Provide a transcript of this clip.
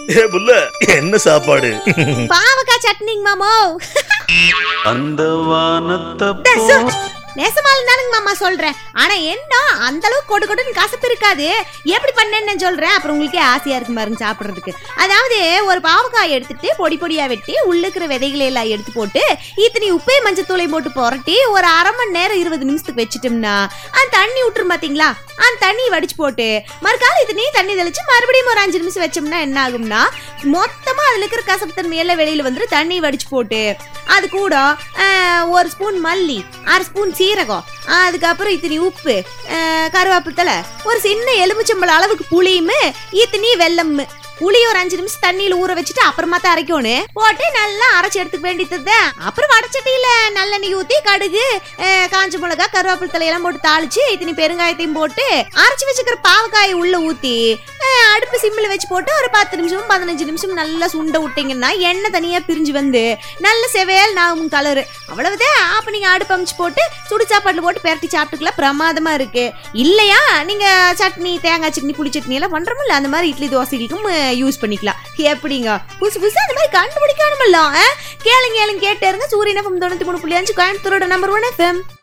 ஏ புள்ள என்ன சாப்பாடு பாவக்காய் சட்னிங்க மாமோ அந்த வானத்தை டேசு, நெசமால தானுங்க மாமா சொல்றேன் ஆனா என்ன அந்த அளவுக்கு கொடு கொடுன்னு கசப்பு இருக்காது எப்படி பண்ணேன்னு சொல்றேன் அப்புறம் உங்களுக்கே ஆசையா இருக்கு பாருங்க சாப்பிடுறதுக்கு அதாவது ஒரு பாவக்காய் எடுத்துட்டு பொடி பொடியா வெட்டி உள்ள இருக்கிற விதைகளை எல்லாம் எடுத்து போட்டு இத்தனை உப்பே மஞ்சத்தூளையும் போட்டு புரட்டி ஒரு அரை மணி நேரம் இருபது நிமிஷத்துக்கு வச்சிட்டோம்னா அந்த தண்ணி விட்டுரும் பாத்தீங்களா அந்த தண்ணி வடிச்சு போட்டு மறுக்கால இத்தனையும் தண்ணி தெளிச்சு மறுபடியும் ஒரு அஞ்சு நிமிஷம் வச்சோம்னா என்ன ஆகும்னா மொத்தமா அதுல இருக்கிற கசப்பு தன்மை எல்லாம் வெளியில வந்துட்டு தண்ணி வடிச்சு போட்டு அது கூட ஆஹ், ஒரு ஸ்பூன் மல்லி அரை ஸ்பூன் சீரகம் ஆஹ், அதுக்கப்புறம் இத்தனி உப்பு ஆஹ், கருவேப்பிலை தழை, ஒரு சின்ன எலுமிச்சம்பழம் அளவுக்கு புளியும் இத்தனி வெல்லம் புளி ஒரு அஞ்சு நிமிஷம் தண்ணியில ஊற வச்சுட்டு அப்புறமா தான் அரைக்கணும் போட்டு நல்லா அரைச்சு எடுத்துக்க வேண்டியது அப்புறம் வடச்சட்டியில நல்லெண்ணெய் ஊத்தி கடுகு ஆஹ், காஞ்ச மிளகா கருவேப்பிலை தலையெல்லாம் போட்டு தாளிச்சு இத்தனி பெருங்காயத்தையும் போட்டு அரைச்சு வச்சுக்கிற பாவக்காயை உள்ள ஊத்தி ஆஹ், அடுப்பு சிம்மில் வச்சு போட்டு ஒரு பத்து நிமிஷம் பதினஞ்சு நிமிஷம் நல்லா சுண்ட விட்டீங்கன்னா எண்ணெய் தனியா பிரிஞ்சு வந்து நல்ல செவேல் நாகும் கலரு அவ்வளவுதான் அப்ப நீங்க அடுப்பு அமைச்சு போட்டு சுடு சாப்பாட்டுல போட்டு பெரட்டி சாப்பிட்டுக்கலாம் பிரமாதமா இருக்கு இல்லையா நீங்க சட்னி தேங்காய் சட்னி புளி சட்னி எல்லாம் பண்றோம்ல அந்த மாதிரி இட்லி தோசைகளுக்கும் யூஸ் பண்ணிக்கலாம் எப்படிங்க புதுசு புதுசா அந்த மாதிரி கண்டுபிடிக்கணுமல்ல ஆ? கேளுங்க கேளுங்க கேட்டே இருங்க சூரியன் எஃப்எம் தொண்ணூத்தி மூணு புள்ளி அஞ்சு கோயம்புத்தூரோட நம்பர் ஒன் எஃப்எம்